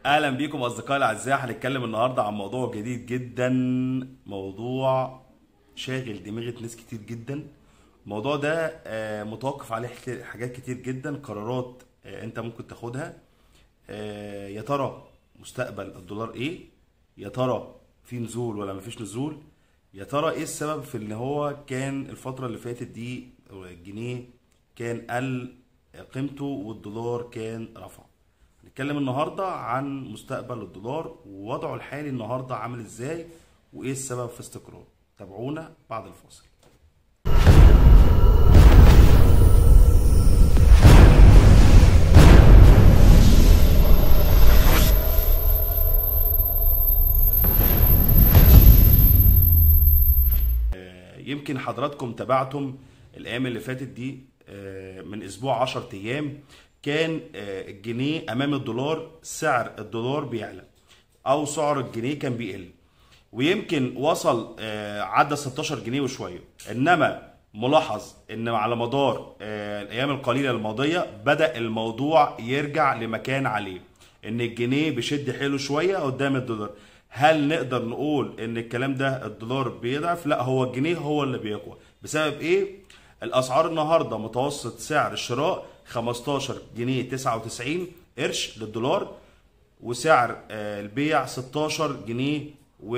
اهلا بيكم اصدقائي الاعزاء هنتكلم النهارده عن موضوع جديد جدا موضوع شاغل دماغة ناس كتير جدا الموضوع ده آه، متوقف عليه حك- حاجات كتير جدا قرارات آه، انت ممكن تاخدها آه، يا ترى مستقبل الدولار ايه يا ترى في نزول ولا مفيش نزول يا ترى ايه السبب في ان هو كان الفترة اللي فاتت دي الجنيه كان قل قيمته والدولار كان رفع هنتكلم النهارده عن مستقبل الدولار ووضعه الحالي النهارده عامل ازاي وايه السبب في استقراره تابعونا بعد الفاصل يمكن حضراتكم تابعتم الايام اللي فاتت دي آه، من اسبوع 10 ايام كان آه، الجنيه امام الدولار سعر الدولار بيعلى او سعر الجنيه كان بيقل ويمكن وصل آه، عدى 16 جنيه وشويه انما ملاحظ ان على مدار آه، الايام القليله الماضيه بدا الموضوع يرجع لمكان عليه ان الجنيه بيشد حيله شويه قدام الدولار هل نقدر نقول ان الكلام ده الدولار بيضعف لا هو الجنيه هو اللي بيقوى بسبب ايه الاسعار النهارده متوسط سعر الشراء 15 جنيه 99 قرش للدولار وسعر آه، البيع 16 جنيه و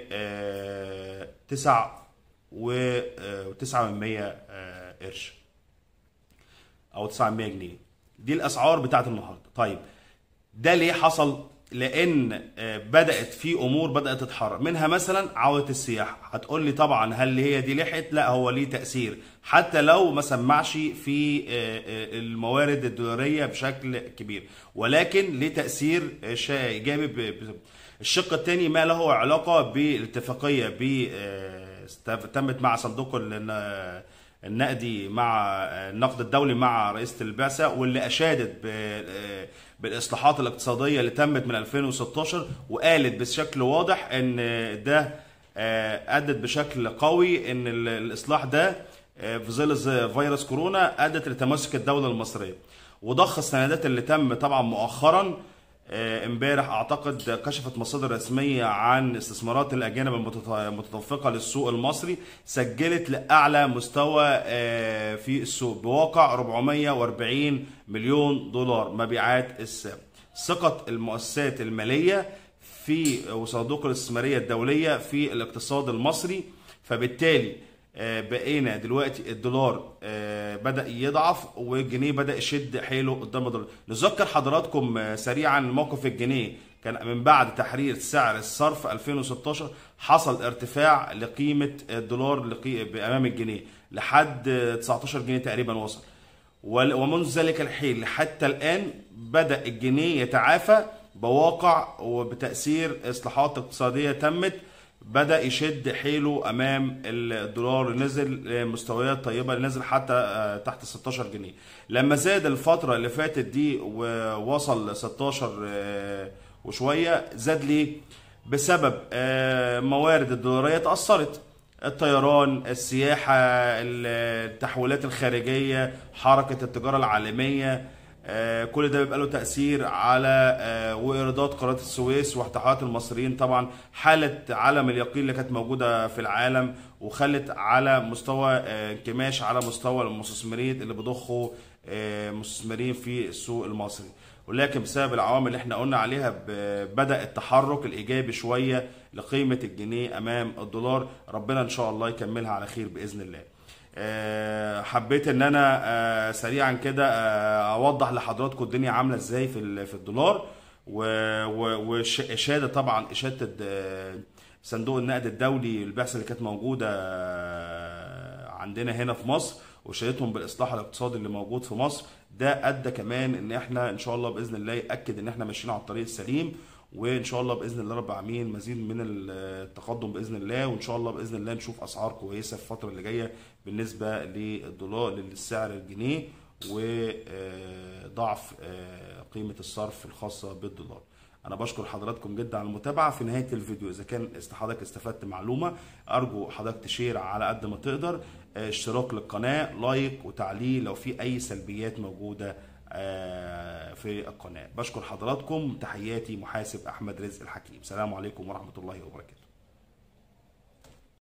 آه، 9 و 9 من 100 قرش او 900 جنيه دي الاسعار بتاعت النهارده طيب ده ليه حصل لان آه، بدات في امور بدات تتحرك منها مثلا عوده السياحه هتقول لي طبعا هل هي دي لحقت لا هو ليه تاثير حتى لو ما سمعش في آه، آه، الموارد الدولاريه بشكل كبير ولكن ليه تاثير آه، شا- ايجابي ب- ب- الشق الثاني ما له علاقه بالاتفاقيه ب آه، است- تمت مع صندوق ال- النقدي مع النقد الدولي مع رئيسة البعثة واللي أشادت ب- بالإصلاحات الاقتصادية اللي تمت من 2016 وقالت بشكل واضح إن ده آه، أدت بشكل قوي إن ال- الإصلاح ده آه، في ظل ز- فيروس كورونا أدت لتماسك الدولة المصرية وضخ السندات اللي تم طبعا مؤخرا آه، امبارح اعتقد كشفت مصادر رسميه عن استثمارات الاجانب المتط- المتدفقه للسوق المصري سجلت لاعلى مستوى آه، في السوق بواقع 440 مليون دولار مبيعات السنه ثقه المؤسسات الماليه في وصندوق الاستثماريه الدوليه في الاقتصاد المصري فبالتالي آه، بقينا دلوقتي الدولار آه، بدأ يضعف والجنيه بدأ يشد حيله قدام الدولار نذكر حضراتكم آه، سريعا موقف الجنيه كان من بعد تحرير سعر الصرف 2016 حصل ارتفاع لقيمة الدولار لقي- أمام الجنيه لحد آه، 19 جنيه تقريبا وصل ول- ومنذ ذلك الحين حتى الآن بدأ الجنيه يتعافى بواقع وبتأثير إصلاحات اقتصادية تمت بدأ يشد حيله أمام الدولار نزل لمستويات طيبة نزل حتى آه، تحت 16 جنيه لما زاد الفترة اللي فاتت دي ووصل 16 آه، وشوية زاد ليه؟ بسبب آه، موارد الدولارية تأثرت الطيران السياحة التحويلات الخارجية حركة التجارة العالمية آه، كل ده بيبقى له تأثير على آه، وإيرادات قناة السويس واحتياطات المصريين طبعا حالة عالم اليقين اللي كانت موجودة في العالم وخلت على مستوى آه، انكماش على مستوى المستثمرين اللي بيضخوا آه، مستثمرين في السوق المصري ولكن بسبب العوامل اللي احنا قلنا عليها ب- بدأ التحرك الإيجابي شوية لقيمة الجنيه أمام الدولار ربنا إن شاء الله يكملها على خير بإذن الله آه، حبيت ان انا آه، سريعا كده آه، اوضح لحضراتكم الدنيا عامله ازاي في ال- في الدولار واشاده طبعا اشاده الد- صندوق النقد الدولي البعثه اللي كانت موجوده آه، عندنا هنا في مصر وشهادتهم بالاصلاح الاقتصادي اللي موجود في مصر ده ادى كمان ان احنا ان شاء الله باذن الله ياكد ان احنا ماشيين على الطريق السليم وان شاء الله باذن الله رب العالمين مزيد من التقدم باذن الله وان شاء الله باذن الله نشوف اسعار كويسه في الفتره اللي جايه بالنسبه للدولار للسعر الجنيه وضعف قيمه الصرف الخاصه بالدولار انا بشكر حضراتكم جدا على المتابعه في نهايه الفيديو اذا كان است- حضرتك استفدت معلومه ارجو حضرتك تشير على قد ما تقدر اشتراك للقناه لايك وتعليق لو في اي سلبيات موجوده آه، في القناه بشكر حضراتكم تحياتي محاسب احمد رزق الحكيم سلام عليكم ورحمه الله وبركاته